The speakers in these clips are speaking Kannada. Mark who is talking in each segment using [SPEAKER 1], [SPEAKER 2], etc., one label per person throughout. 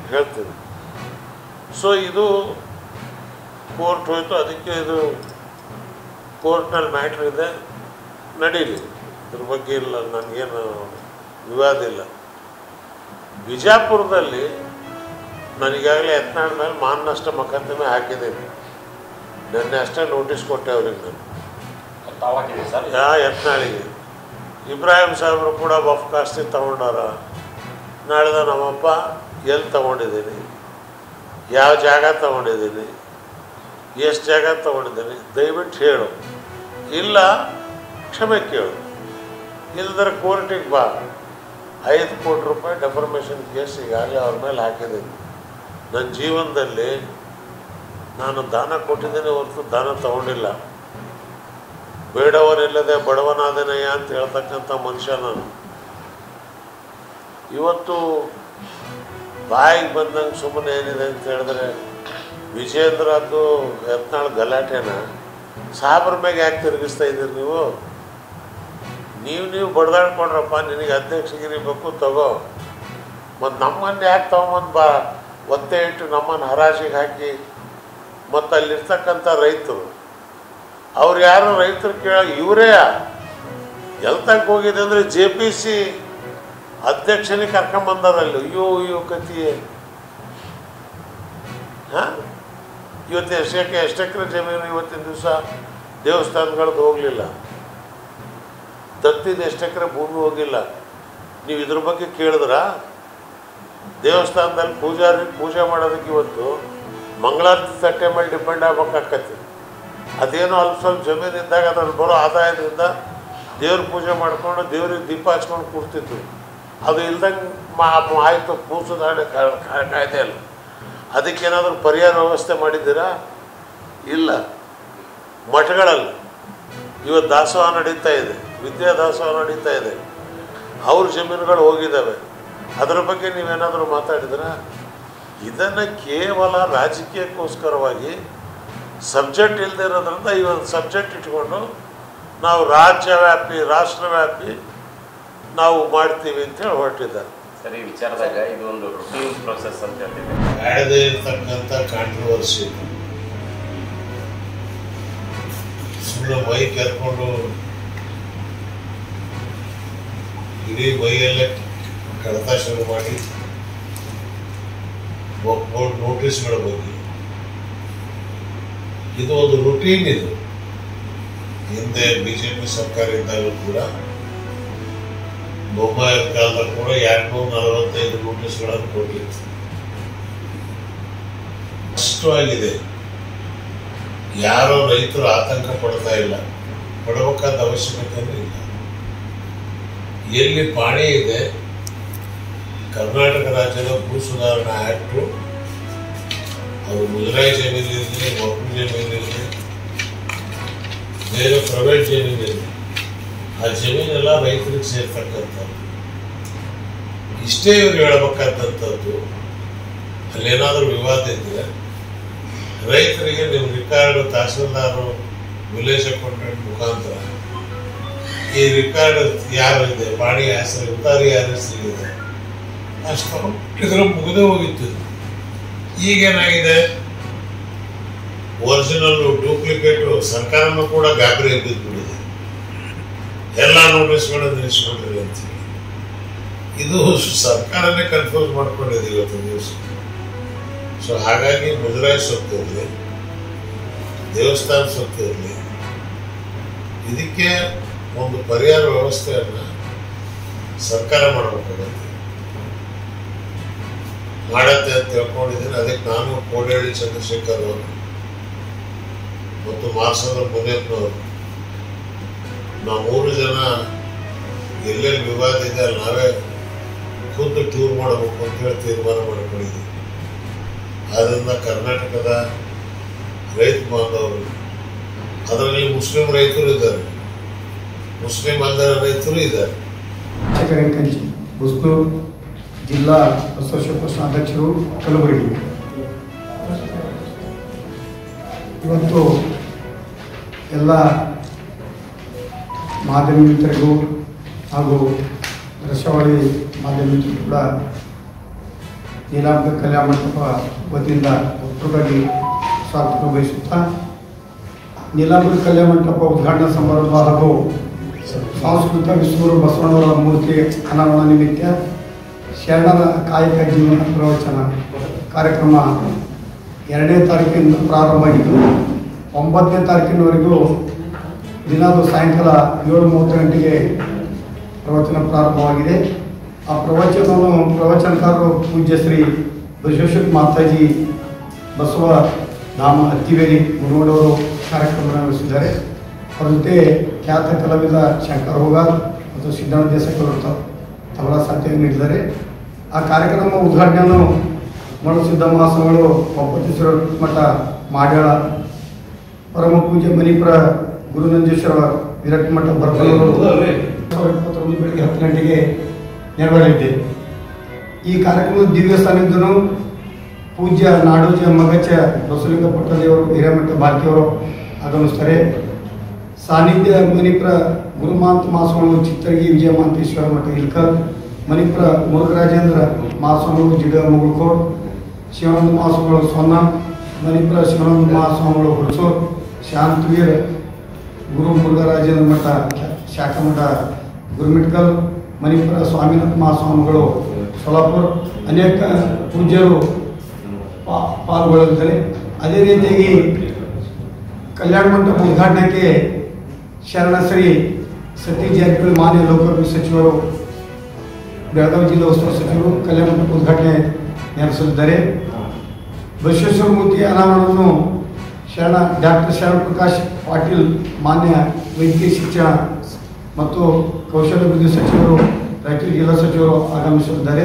[SPEAKER 1] ಹೇಳ್ತೀನಿ ಸೊ ಇದು ಕೋರ್ಟ್ ಹೋಯಿತು ಅದಕ್ಕೆ ಇದು ಕೋರ್ಟ್ನಲ್ಲಿ ಮ್ಯಾಟ್ರ್ ಇದೆ ನಡೀಲಿ ಇದ್ರ ಬಗ್ಗೆ ಇಲ್ಲ ನನಗೇನು ವಿವಾದ ಇಲ್ಲ ಬಿಜಾಪುರದಲ್ಲಿ ನನಗಾಗಲೇ ಯತ್ನಾಳ್ ಮೇಲೆ ಮಾನನಷ್ಟ ಮೊಕದ್ದಮೆ ಹಾಕಿದ್ದೀನಿ ನಿನ್ನೆ ಅಷ್ಟೇ ನೋಟಿಸ್ ಕೊಟ್ಟೆ ಅವ್ರಿಗೆ ನಾನು
[SPEAKER 2] ತಾವಾಗಿದೆ ಸರ್
[SPEAKER 1] ಯಾ ಯತ್ನಾಳಿಗೆ ಇಬ್ರಾಹಿಂ ಸಾಹೇಬರು ಕೂಡ ಬಫ್ ಕಾಸ್ತಿ ತೊಗೊಂಡಾರ ನಾಳೆದ ನಮ್ಮಪ್ಪ ಎಲ್ಲಿ ತೊಗೊಂಡಿದ್ದೀನಿ ಯಾವ ಜಾಗ ತೊಗೊಂಡಿದ್ದೀನಿ ಎಷ್ಟು ಜಾಗ ತೊಗೊಂಡಿದ್ದೀನಿ ದಯವಿಟ್ಟು ಹೇಳು ಇಲ್ಲ ಕ್ಷಮೆ ಕೇಳು ಇಲ್ದರೆ ಕೋರ್ಟಿಗೆ ಬಾ ಐದು ಕೋಟಿ ರೂಪಾಯಿ ಡೆಫರ್ಮೇಷನ್ ಕೇಸ್ ಈಗಾಗಲೇ ಅವ್ರ ಮೇಲೆ ಹಾಕಿದ್ದೀನಿ ನನ್ನ ಜೀವನದಲ್ಲಿ ನಾನು ದಾನ ಕೊಟ್ಟಿದ್ದೀನಿ ಹೊರತು ದಾನ ತಗೊಂಡಿಲ್ಲ ಬೇಡವನಿಲ್ಲದೆ ಬಡವನಾದನಯ್ಯ ಅಂತ ಹೇಳ್ತಕ್ಕಂಥ ಮನುಷ್ಯ ನಾನು ಇವತ್ತು ಬಾಯಿಗೆ ಬಂದಂಗೆ ಸುಮ್ಮನೆ ಏನಿದೆ ಅಂತ ಹೇಳಿದ್ರೆ ವಿಜೇಂದ್ರದ್ದು ಯತ್ನಾಳ್ ಗಲಾಟೆನ ಸಾಬ್ರ ಮ್ಯಾಗ ಯಾಕೆ ತಿರುಗಿಸ್ತಾ ಇದ್ದೀರಿ ನೀವು ನೀವು ನೀವು ಬಡ್ದಾಡ್ಕೊಂಡ್ರಪ್ಪ ನಿನಗೆ ಅಧ್ಯಕ್ಷಗಿರಿ ಬೇಕು ತಗೋ ಮತ್ತು ನಮ್ಮನ್ನು ಯಾಕೆ ತಗೊಂಬಂದು ಬಾ ಒತ್ತೆ ಇಟ್ಟು ನಮ್ಮನ್ನು ಹರಾಜಿಗೆ ಹಾಕಿ ಮತ್ತು ಅಲ್ಲಿರ್ತಕ್ಕಂಥ ರೈತರು ಅವ್ರು ಯಾರು ರೈತರು ಕೇಳ ಇವರೇ ಎಲ್ಲಿ ತನಕ ಹೋಗಿದೆ ಅಂದರೆ ಜೆ ಪಿ ಸಿ ಅಧ್ಯಕ್ಷನಿಗೆ ಕರ್ಕೊಂಬಂದಾರಲ್ಲಿ ಅಯ್ಯೋ ಅಯ್ಯೋ ಕತಿಯೇ ಹಾಂ ಇವತ್ತು ಎಷ್ಟಕ್ಕೆ ಎಷ್ಟು ಎಕರೆ ಜಮೀನು ಇವತ್ತಿನ ದಿವಸ ದೇವಸ್ಥಾನಗಳದ್ದು ಹೋಗಲಿಲ್ಲ ದತ್ತಿದ ಎಷ್ಟು ಎಕರೆ ಭೂಮಿ ಹೋಗಿಲ್ಲ ನೀವು ಇದ್ರ ಬಗ್ಗೆ ಕೇಳಿದ್ರಾ ದೇವಸ್ಥಾನದಲ್ಲಿ ಪೂಜಾರಿ ಪೂಜೆ ಮಾಡೋದಕ್ಕೆ ಇವತ್ತು ಮಂಗಳಾರತಿ ತಟ್ಟೆ ಮೇಲೆ ಡಿಪೆಂಡ್ ಆಗ್ಬೇಕಾಕತಿ ಅದೇನೋ ಅಲ್ಪ ಸ್ವಲ್ಪ ಜಮೀನು ಇದ್ದಾಗ ಅದ್ರಲ್ಲಿ ಬರೋ ಆದಾಯದಿಂದ ದೇವ್ರ ಪೂಜೆ ಮಾಡ್ಕೊಂಡು ದೇವ್ರಿಗೆ ದೀಪ ಹಚ್ಕೊಂಡು ಕೂರ್ತಿದ್ರು ಅದು ಇಲ್ದಂಗೆ ಮಾ ಆಯಿತು ಕೂಸದಾಡೆ ಕಾಯ್ದೆ ಅಲ್ಲ ಅದಕ್ಕೇನಾದರೂ ಪರಿಹಾರ ವ್ಯವಸ್ಥೆ ಮಾಡಿದ್ದೀರಾ ಇಲ್ಲ ಮಠಗಳಲ್ಲಿ ಇವತ್ತು ದಾಸೋಹ ನಡೀತಾ ಇದೆ ವಿದ್ಯಾ ದಾಸೋಹ ನಡೀತಾ ಇದೆ ಅವ್ರ ಜಮೀನುಗಳು ಹೋಗಿದ್ದಾವೆ ಅದರ ಬಗ್ಗೆ ನೀವೇನಾದರೂ ಮಾತಾಡಿದ್ರಾ ಇದನ್ನು ಕೇವಲ ರಾಜಕೀಯಕ್ಕೋಸ್ಕರವಾಗಿ ಸಬ್ಜೆಕ್ಟ್ ಇಲ್ಲದೆ ಇರೋದ್ರಿಂದ ಈ ಒಂದು ಸಬ್ಜೆಕ್ಟ್ ಇಟ್ಕೊಂಡು ನಾವು ರಾಜ್ಯವ್ಯಾಪಿ ರಾಷ್ಟ್ರವ್ಯಾಪಿ ನಾವು ಮಾಡ್ತೀವಿ ಅಂತೇಳಿ ಹೊರಟಿದ್ದಾರೆ
[SPEAKER 2] ಸರ್ ಈ ವಿಚಾರದಾಗ ಇದು ಒಂದು ರುಟೀನ್ ಪ್ರೊಸೆಸ್ ಅಂತ ಹೇಳ್ತಿದ್ದೆ
[SPEAKER 1] ಕಾಡದೇ ಇರ್ತಕ್ಕಂಥ ಕಾಂಟ್ರವರ್ಸಿ ಸುಮ್ಮನೆ ಮೈ ಕೆರ್ಕೊಂಡು ಇಡೀ ಮೈಯಲ್ಲೇ ಕಡತ ಶುರು ಮಾಡಿ ಬೋರ್ಡ್ ನೋಟಿಸ್ಗಳ ಬಗ್ಗೆ ಇದು ಒಂದು ರುಟೀನ್ ಇದು ಹಿಂದೆ ಬಿ ಜೆ ಪಿ ಸರ್ಕಾರ ಇದ್ದಾಗಲೂ ಕೂಡ ಬೊಮ್ಮಾಯಿ ಕಾಲದಲ್ಲಿ ಕೂಡ ಎರಡ್ನೂರ ನಲವತ್ತೈದು ನೋಟಿಸ್ಗಳನ್ನು ಕೊಟ್ಟಿತ್ತು ಸ್ಪಷ್ಟವಾಗಿದೆ ಯಾರೋ ರೈತರು ಆತಂಕ ಪಡ್ತಾ ಇಲ್ಲ ಪಡಬೇಕಾದ ಅವಶ್ಯಕತೆನೂ ಇಲ್ಲ ಎಲ್ಲಿ ಪಾಣಿ ಇದೆ ಕರ್ನಾಟಕ ರಾಜ್ಯದ ಭೂ ಸುಧಾರಣಾ ಆ್ಯಕ್ಟು ಅದು ಮುಜರಾಯಿ ಜಮೀನಿರಲಿ ಒಪ್ಪು ಜಮೀನಿರಲಿ ಬೇರೆ ಪ್ರೈವೇಟ್ ಜಮೀನಿರಲಿ ಆ ಜಮೀನೆಲ್ಲ ರೈತರಿಗೆ ಸೇರ್ತಕ್ಕಂಥದ್ದು ಇಷ್ಟೇ ಇವ್ರು ಹೇಳ್ಬೇಕಾದಂಥದ್ದು ಅಲ್ಲೇನಾದರೂ ವಿವಾದ ಇದ್ದರೆ ರೈತರಿಗೆ ನಿಮ್ಮ ರಿಕಾರ್ಡ್ ತಹಸೀಲ್ದಾರು ವಿಲೇಜ್ ಅಕೌಂಟೆಂಟ್ ಮುಖಾಂತರ ಈ ರಿಕಾರ್ಡ್ ಯಾರು ಇದೆ ಬಾಡಿ ಹೆಸರು ಉತ್ತಾರಿ ಯಾರ ಹೆಸರಿಗಿದೆ ಅಷ್ಟು ಇದ್ರ ಮುಗಿದೇ ಹೋಗಿತ್ತು ಇದು. ಈಗೇನಾಗಿದೆ ಒರಿಜಿನಲ್ ಡೂಪ್ಲಿಕೇಟು ಸರ್ಕಾರನೂ ಕೂಡ ಗಾಬರಿ ಬಿದ್ದುಬಿಟ್ಟಿದೆ ಎಲ್ಲ ನೋಟಿಸ್ಗಳನ್ನು ನಿಲ್ಲಿಸ್ಕೊಂಡ್ರಿ ಅಂತೇಳಿ ಇದು ಸರ್ಕಾರನೇ ಕನ್ಫ್ಯೂಸ್ ಮಾಡ್ಕೊಂಡಿದೆ ಇವತ್ತು ದಿವಸ ಸೊ ಹಾಗಾಗಿ ಮುಜರಾಯಿ ಸೊತ್ತು ಇರಲಿ ದೇವಸ್ಥಾನ ಸೊತ್ತು ಇರಲಿ ಇದಕ್ಕೆ ಒಂದು ಪರಿಹಾರ ವ್ಯವಸ್ಥೆಯನ್ನು ಸರ್ಕಾರ ಮಾಡಬೇಕಾಗತ್ತೆ ಮಾಡತ್ತೆ ಅಂತ ತಿಳ್ಕೊಂಡಿದ್ದೀನಿ ಅದಕ್ಕೆ ನಾನು ಕೋಡೇಳಿ ಚಂದ್ರಶೇಖರ್ ಅವರು ಮತ್ತು ಮಾಸದ ಮುನೇತ್ನವರು ನಾವು ಮೂರು ಜನ ಎಲ್ಲೆಲ್ಲಿ ವಿವಾದ ಇದೆ ಅಲ್ಲಿ ನಾವೇ ಖುದ್ದು ಟೂರ್ ಮಾಡಬೇಕು ಅಂತ ಹೇಳಿ ತೀರ್ಮಾನ ಮಾಡ್ಕೊಂಡಿದ್ದೀವಿ ಆದ್ದರಿಂದ ಕರ್ನಾಟಕದ ರೈತ ಬಾಂಧವರು ಅದರಲ್ಲಿ ಮುಸ್ಲಿಂ ರೈತರು ಇದ್ದಾರೆ ಮುಸ್ಲಿಂ ಅಲ್ಲದ ರೈತರು ಇದ್ದಾರೆ
[SPEAKER 3] ಚಕರಂಕಂಚಿ ಉಸ್ನೂರು ಜಿಲ್ಲಾ ಅಸೋಸಿಯೇಷನ್ ಅಧ್ಯಕ್ಷರು ಕಲಬುರಗಿ ಇವತ್ತು ಎಲ್ಲ ಮಾಧ್ಯಮ ಮಿತ್ರರಿಗೂ ಹಾಗೂ ದೃಶ್ಯಾವಳಿ ಮಾಧ್ಯಮ ಮಿತ್ರರು ಕೂಡ ನೀಲಾಂಬ ಕಲ್ಯಾಣ ಮಂಟಪ ವತಿಯಿಂದ ಒಟ್ಟುಗಾಗಿ ಸ್ವಾಗತ ಬಯಸುತ್ತಾ ನೀಲಾಂಬ ಕಲ್ಯಾಣ ಮಂಟಪ ಉದ್ಘಾಟನಾ ಸಮಾರಂಭ ಹಾಗೂ ಸಾಂಸ್ಕೃತಿಕ ವಿಶ್ವಗುರು ಬಸವಣ್ಣವರ ಮೂರ್ತಿ ಅನಾವರಣ ನಿಮಿತ್ತ ಶರಣರ ಕಾಯಕ ಜೀವನ ಪ್ರವಚನ ಕಾರ್ಯಕ್ರಮ ಎರಡನೇ ತಾರೀಕಿನಿಂದ ಪ್ರಾರಂಭವಾಗಿದ್ದು ಒಂಬತ್ತನೇ ತಾರೀಕಿನವರೆಗೂ ದಿನಾಲು ಸಾಯಂಕಾಲ ಏಳು ಮೂವತ್ತು ಗಂಟೆಗೆ ಪ್ರವಚನ ಪ್ರಾರಂಭವಾಗಿದೆ ಆ ಪ್ರವಚನವನ್ನು ಪ್ರವಚನಕಾರರು ಪೂಜ್ಯ ಶ್ರೀ ಬಸವೇಶ್ವರ ಮಾತಾಜಿ ಬಸವ ಧಾಮ ಅತ್ತಿವೇರಿ ಮುರುಗೋಡವರು ಕಾರ್ಯಕ್ರಮ ನಡೆಸಿದ್ದಾರೆ ಅವರ ಜೊತೆ ಖ್ಯಾತ ಕಲಾವಿದ ಶಂಕರ್ ಹೋಗಾರ್ ಮತ್ತು ಸಿದ್ಧಾರ್ಥ ದೇಸಾಯಿ ತಬಲಾ ಸಾಧ್ಯ ನೀಡಿದ್ದಾರೆ ಆ ಕಾರ್ಯಕ್ರಮ ಉದ್ಘಾಟನೆಯನ್ನು ಮರುಸಿದ್ಧ ಮಹಾಸ್ವಾಮಿಗಳು ಒಪ್ಪತ್ತೇಶ್ವರ ಮಠ ಮಾಡ್ಯಾಳ ಪರಮ ಪೂಜ್ಯ ಮಣಿಪುರ ಗುರುನಂಜೇಶ್ವರ ವಿರಟ್ ಮಠ ಬರ್ಕಲೂರು ಸಾವಿರದ ಇಪ್ಪತ್ತೊಂದು ಬೆಳಗ್ಗೆ ಹತ್ತು ಗಂಟೆಗೆ ನೆರವೇರಲಿದೆ ಈ ಕಾರ್ಯಕ್ರಮದ ದಿವ್ಯ ಸಾನ್ನಿಧ್ಯನು ಪೂಜ್ಯ ನಾಡೋಜ ಮಗಚ ಬಸವಲಿಂಗ ಪಟ್ಟದೇವರು ಹಿರೇಮಠ ಬಾಲ್ಕಿಯವರು ಆಗಮಿಸ್ತಾರೆ ಸಾನ್ನಿಧ್ಯ ಮಣಿಪುರ ಗುರುಮಾಂತ ಮಾಸ್ವಾಮಿಗಳು ಚಿತ್ತರಗಿ ವಿಜಯ ಮಾಂತೇಶ್ವರ ಮಠ ಇಲ್ಕಲ್ ಮಣಿಪುರ ಮುರುಘರಾಜೇಂದ್ರ ಮಾಸ್ವಾಮಿಗಳು ಜಿಗ ಮುಗುಳ್ಕೋಡ್ ಶಿವಾನಂದ ಮಾಸ್ವಾಮಿಗಳು ಸೊನ್ನ ಮಣಿಪುರ ಶಿವಾನಂದ ಮಾಸ್ವಾಮಿಗಳು ಹುಣಸೂರ್ ಶಾಂತವೀರ್ ಗುರು ಮುರುಘರಾಜೇಂದ್ರ ಮಠ ಶಾಖಾ ಮಠ ಗುರುಮಿಟ್ಕಲ್ ಮಣಿಪುರ ಸ್ವಾಮಿನಾಥ ಮಹಾಸ್ವಾಮಿಗಳು ಸೋಲಾಪುರ ಅನೇಕ ಪೂಜ್ಯರು ಪಾ ಪಾಲ್ಗೊಳ್ಳಲಿದ್ದಾರೆ ಅದೇ ರೀತಿಯಾಗಿ ಕಲ್ಯಾಣ ಮಂಟಪ ಉದ್ಘಾಟನೆಗೆ ಶರಣ ಶ್ರೀ ಸತೀಶ್ ಜಾರಕಿಹೊಳಿ ಮಾನ್ಯ ಲೋಕೋಪಯೋಗಿ ಸಚಿವರು ಬೆಳಗಾವಿ ಜಿಲ್ಲಾ ಉಸ್ತುವಾರಿ ಸಚಿವರು ಕಲ್ಯಾಣ ಮಂಟಪ ಉದ್ಘಾಟನೆ ನಡೆಸಲಿದ್ದಾರೆ ಬಸವೇಶ್ವರ ಮೂರ್ತಿ ಅನಾವರಣವನ್ನು ಶರಣ ಡಾಕ್ಟರ್ ಶರಣ ಪ್ರಕಾಶ್ ಪಾಟೀಲ್ ಮಾನ್ಯ ವೈದ್ಯಕೀಯ ಶಿಕ್ಷಣ ಮತ್ತು ಕೌಶಲ್ಯಾಭಿವೃದ್ಧಿ ಸಚಿವರು ರಾಯಚೂರು ಜಿಲ್ಲಾ ಸಚಿವರು ಆಗಮಿಸಲಿದ್ದಾರೆ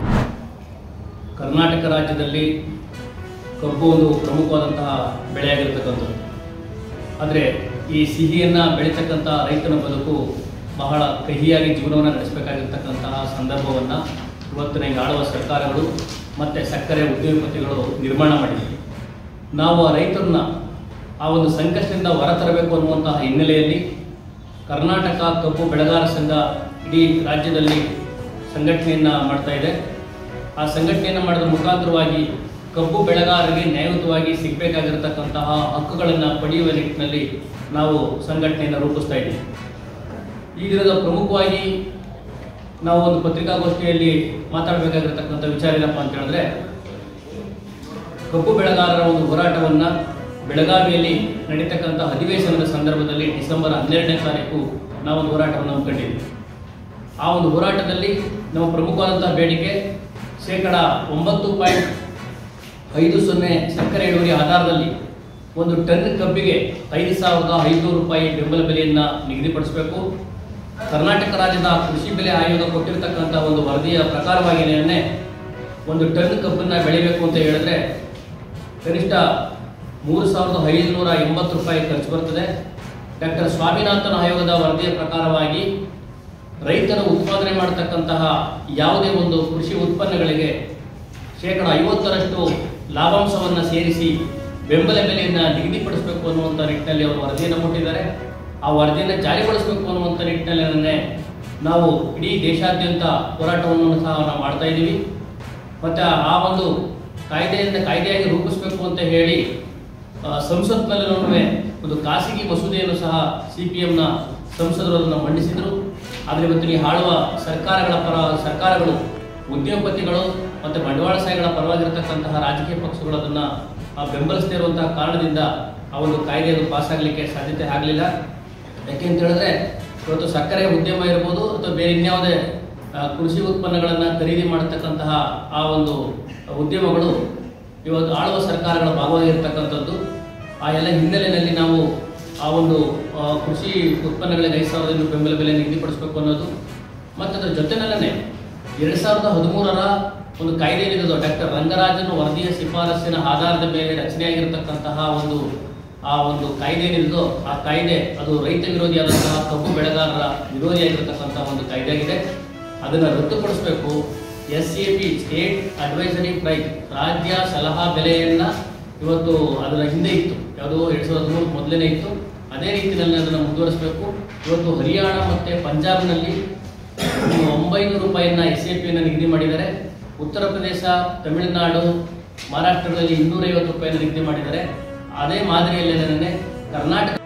[SPEAKER 4] ಕರ್ನಾಟಕ ರಾಜ್ಯದಲ್ಲಿ ಕಬ್ಬು ಒಂದು ಪ್ರಮುಖವಾದಂತಹ ಬೆಳೆಯಾಗಿರ್ತಕ್ಕಂಥದ್ದು ಆದರೆ ಈ ಸಿಹಿಯನ್ನು ಬೆಳೀತಕ್ಕಂಥ ರೈತನ ಬದುಕು ಬಹಳ ಕಹಿಯಾಗಿ ಜೀವನವನ್ನು ನಡೆಸಬೇಕಾಗಿರ್ತಕ್ಕಂತಹ ಸಂದರ್ಭವನ್ನು ಇವತ್ತಿನ ಈ ಆಳುವ ಸರ್ಕಾರಗಳು ಮತ್ತು ಸಕ್ಕರೆ ಉದ್ಯೋಗಪತಿಗಳು ನಿರ್ಮಾಣ ಮಾಡಿವೆ ನಾವು ಆ ರೈತರನ್ನ ಆ ಒಂದು ಸಂಕಷ್ಟದಿಂದ ಹೊರತರಬೇಕು ಅನ್ನುವಂತಹ ಹಿನ್ನೆಲೆಯಲ್ಲಿ ಕರ್ನಾಟಕ ಕಬ್ಬು ಬೆಳೆಗಾರ ಸಂಘ ಇಡೀ ರಾಜ್ಯದಲ್ಲಿ ಸಂಘಟನೆಯನ್ನು ಮಾಡ್ತಾ ಇದೆ ಆ ಸಂಘಟನೆಯನ್ನು ಮಾಡಿದ ಮುಖಾಂತರವಾಗಿ ಕಬ್ಬು ಬೆಳೆಗಾರರಿಗೆ ನ್ಯಾಯಯುತವಾಗಿ ಸಿಗಬೇಕಾಗಿರತಕ್ಕಂತಹ ಹಕ್ಕುಗಳನ್ನು ಪಡೆಯುವ ನಿಟ್ಟಿನಲ್ಲಿ ನಾವು ಸಂಘಟನೆಯನ್ನು ರೂಪಿಸ್ತಾ ಇದ್ದೀವಿ ಈ ದಿನದ ಪ್ರಮುಖವಾಗಿ ನಾವು ಒಂದು ಪತ್ರಿಕಾಗೋಷ್ಠಿಯಲ್ಲಿ ಮಾತಾಡಬೇಕಾಗಿರತಕ್ಕಂಥ ವಿಚಾರ ಏನಪ್ಪ ಅಂತ ಹೇಳಿದ್ರೆ ಕಬ್ಬು ಬೆಳೆಗಾರರ ಒಂದು ಹೋರಾಟವನ್ನು ಬೆಳಗಾವಿಯಲ್ಲಿ ನಡೀತಕ್ಕಂಥ ಅಧಿವೇಶನದ ಸಂದರ್ಭದಲ್ಲಿ ಡಿಸೆಂಬರ್ ಹನ್ನೆರಡನೇ ತಾರೀಕು ನಾವು ಒಂದು ಹೋರಾಟವನ್ನು ಹಮ್ಮಿಕೊಂಡಿದ್ವಿ ಆ ಒಂದು ಹೋರಾಟದಲ್ಲಿ ನಮ್ಮ ಪ್ರಮುಖವಾದಂತಹ ಬೇಡಿಕೆ ಶೇಕಡ ಒಂಬತ್ತು ಪಾಯಿಂಟ್ ಐದು ಸೊನ್ನೆ ಸಕ್ಕರೆ ಇಳುವರಿ ಆಧಾರದಲ್ಲಿ ಒಂದು ಟನ್ ಕಬ್ಬಿಗೆ ಐದು ಸಾವಿರದ ಐದುನೂರು ರೂಪಾಯಿ ಬೆಂಬಲ ಬೆಲೆಯನ್ನು ನಿಗದಿಪಡಿಸಬೇಕು ಕರ್ನಾಟಕ ರಾಜ್ಯದ ಕೃಷಿ ಬೆಲೆ ಆಯೋಗ ಕೊಟ್ಟಿರತಕ್ಕಂಥ ಒಂದು ವರದಿಯ ಪ್ರಕಾರವಾಗಿ ನಿನ್ನೆ ಒಂದು ಟನ್ ಕಬ್ಬನ್ನು ಬೆಳಿಬೇಕು ಅಂತ ಹೇಳಿದ್ರೆ ಕನಿಷ್ಠ ಮೂರು ಸಾವಿರದ ಐದುನೂರ ಎಂಬತ್ತು ರೂಪಾಯಿ ಖರ್ಚು ಬರ್ತದೆ ಡಾಕ್ಟರ್ ಸ್ವಾಮಿನಾಥನ್ ಆಯೋಗದ ವರದಿಯ ಪ್ರಕಾರವಾಗಿ ರೈತರು ಉತ್ಪಾದನೆ ಮಾಡತಕ್ಕಂತಹ ಯಾವುದೇ ಒಂದು ಕೃಷಿ ಉತ್ಪನ್ನಗಳಿಗೆ ಶೇಕಡ ಐವತ್ತರಷ್ಟು ಲಾಭಾಂಶವನ್ನು ಸೇರಿಸಿ ಬೆಂಬಲ ಬೆಲೆಯನ್ನು ನಿಗದಿಪಡಿಸಬೇಕು ಅನ್ನುವಂಥ ನಿಟ್ಟಿನಲ್ಲಿ ಅವರು ವರದಿಯನ್ನು ಕೊಟ್ಟಿದ್ದಾರೆ ಆ ವರದಿಯನ್ನು ಜಾರಿಗೊಳಿಸಬೇಕು ಅನ್ನುವಂಥ ನಿಟ್ಟಿನಲ್ಲಿ ನಿನ್ನೆ ನಾವು ಇಡೀ ದೇಶಾದ್ಯಂತ ಹೋರಾಟವನ್ನು ಸಹ ನಾವು ಮಾಡ್ತಾ ಇದ್ದೀವಿ ಮತ್ತು ಆ ಒಂದು ಕಾಯ್ದೆಯಿಂದ ಕಾಯ್ದೆಯಾಗಿ ರೂಪಿಸಬೇಕು ಅಂತ ಹೇಳಿ ಆ, ಸಂಸತ್ನಲ್ಲೂ ಒಂದು ಖಾಸಗಿ ಮಸೂದೆಯನ್ನು ಸಹ ಸಿ ಪಿ ಎಮ್ನ ಸಂಸದರು ಅದನ್ನು ಮಂಡಿಸಿದರು ಆದರೆ ಇವತ್ತಿನ ಈ ಆಳುವ ಸರ್ಕಾರಗಳ ಪರ ಸರ್ಕಾರಗಳು ಉದ್ಯೋಗಪತಿಗಳು ಮತ್ತು ಬಂಡವಾಳಶಾಹಿಗಳ ಪರವಾಗಿರತಕ್ಕಂತಹ ರಾಜಕೀಯ ಪಕ್ಷಗಳು ಅದನ್ನು ಬೆಂಬಲಿಸದೇ ಇರುವಂತಹ ಕಾರಣದಿಂದ ಆ ಒಂದು ಕಾಯ್ದೆ ಅದು ಪಾಸ್ ಆಗಲಿಕ್ಕೆ ಸಾಧ್ಯತೆ ಆಗಲಿಲ್ಲ ಯಾಕೆ ಅಂತ ಹೇಳಿದ್ರೆ ಇವತ್ತು ಸಕ್ಕರೆ ಉದ್ಯಮ ಇರ್ಬೋದು ಅಥವಾ ಬೇರೆ ಇನ್ಯಾವುದೇ ಆ, ಕೃಷಿ ಉತ್ಪನ್ನಗಳನ್ನು ಖರೀದಿ ಮಾಡತಕ್ಕಂತಹ ಆ ಒಂದು ಉದ್ಯಮಗಳು ಇವತ್ತು ಆಳುವ ಸರ್ಕಾರಗಳ ಭಾಗವಾಗಿರ್ತಕ್ಕಂಥದ್ದು ಆ ಎಲ್ಲ ಹಿನ್ನೆಲೆಯಲ್ಲಿ ನಾವು ಆ ಒಂದು ಆ, ಕೃಷಿ ಉತ್ಪನ್ನಗಳಿಗೆ ಐದು ಸಾವಿರದ ಐನೂರು ಬೆಂಬಲ ಬೆಲೆ ನಿಗದಿಪಡಿಸಬೇಕು ಅನ್ನೋದು ಮತ್ತು ಅದರ ಜೊತೆನಲ್ಲೇ ಎರಡು ಸಾವಿರದ ಹದಿಮೂರರ ಒಂದು ಕಾಯ್ದೆ ಏನಿದೆ ಡಾಕ್ಟರ್ ರಂಗರಾಜನ್ ವರದಿಯ ಶಿಫಾರಸ್ಸಿನ ಆಧಾರದ ಮೇಲೆ ರಚನೆಯಾಗಿರತಕ್ಕಂತಹ ಒಂದು ಆ ಒಂದು ಕಾಯ್ದೆ ಏನಿದೆಯೋ ಆ ಕಾಯ್ದೆ ಅದು ರೈತ ವಿರೋಧಿಯಾದಂತಹ ಕಬ್ಬು ಬೆಳೆಗಾರರ ವಿರೋಧಿಯಾಗಿರತಕ್ಕಂತಹ ಒಂದು ಕಾಯ್ದೆ ಆಗಿದೆ ಅದನ್ನು ರದ್ದುಪಡಿಸಬೇಕು S A P state advisory price ರಾಜ್ಯ ಸಲಹಾ ಬೆಲೆಯನ್ನ ಇವತ್ತು ಅದರ ಹಿಂದೆ ಇತ್ತು ಯಾವುದೋ ಎರಡು ಸಾವಿರದ ಹದಿಮೂರು ಮೊದಲನೇ ಇತ್ತು ಅದೇ ರೀತಿಯಲ್ಲಿ ಅದನ್ನು ಮುಂದುವರಿಸಬೇಕು ಇವತ್ತು ಹರಿಯಾಣ ಮತ್ತು ಪಂಜಾಬ್ನಲ್ಲಿ ಒಂದು ಒಂಬೈನೂರು ರೂಪಾಯಿಯನ್ನ ಎಸ್ ಎ ಪಿಯನ್ನು ನಿಗದಿ ಮಾಡಿದ್ದಾರೆ ಉತ್ತರ ಪ್ರದೇಶ ತಮಿಳುನಾಡು ಮಹಾರಾಷ್ಟ್ರದಲ್ಲಿ ಇನ್ನೂರೈವತ್ತು ರೂಪಾಯಿನ ನಿಗದಿ ಮಾಡಿದ್ದಾರೆ ಅದೇ ಮಾದರಿಯಲ್ಲಿ ಕರ್ನಾಟಕ